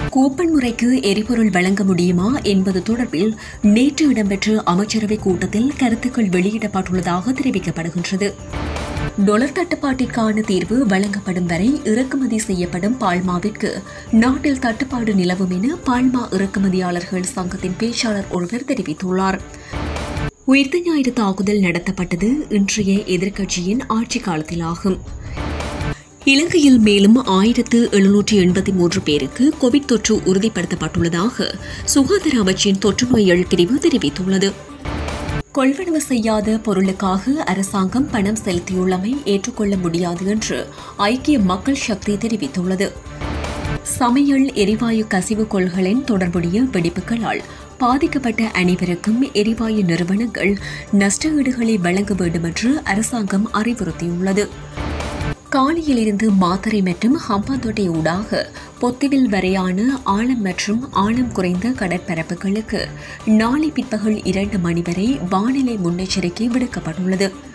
coupon முறைக்கு எரிபொருள் வழங்க முடியுமா என்பது தொடர்பில் நேற்று இடம்பெற்ற அமைச்சரவைக் கூட்டத்தில் கருத்துக்கள் வெளியிடப்பட்டுள்ளதாக தெரிவிக்கப்படுகின்றது டொலர் தட்டுப்பாட்டிற்கான தீர்வு வழங்கப்படும் வரை இறக்குமதி செய்யப்படும் பால்மாவிற்கு நாட்டில் தட்டுப்பாடு நிலவும் என பால்மா இறக்குமதியாளர்கள் சங்கத்தின் பேச்சாளர் ஒருவர் தெரிவித்துள்ளார் உயிர்த்த ஞாயிறு தாக்குதல் நடத்தப்பட்டது இன்றைய எதிர்க்கட்சியின் ஆட்சி காலத்திலாகும் இலங்கையில் மேலும் ஆயிரத்து எழுநூற்றி எண்பத்தி மூன்று பேருக்கு கோவிட் தொற்று உறுதிப்படுத்தப்பட்டுள்ளதாக சுகாதார அமைச்சின் தொற்றுநோய்கள் பிரிவு தெரிவித்துள்ளது கொள்வனவு செய்யாத பொருளுக்காக அரசாங்கம் பணம் செலுத்தியுள்ளமை ஏற்றுக்கொள்ள முடியாது என்று ஐக்கிய மக்கள் சக்தி தெரிவித்துள்ளது சமையல் எரிவாயு கசிவு கொள்களின் தொடர்புடைய வெடிப்புகளால் பாதிக்கப்பட்ட அனைவருக்கும் எரிவாயு நிறுவனங்கள் நஷ்டஈடுகளை வழங்க வேண்டும் என்று அரசாங்கம் அறிவுறுத்தியுள்ளது காலியிலிருந்து மாத்தறை மற்றும் ஹம்பாந்தோட்டை ஊடாக பொத்துவில் வரையான ஆழம் மற்றும் ஆழம் குறைந்த கடற்பரப்புகளுக்கு நாளை பிற்பகல் இரண்டு மணி வரை வானிலை முன்னெச்சரிக்கை விடுக்கப்பட்டுள்ளது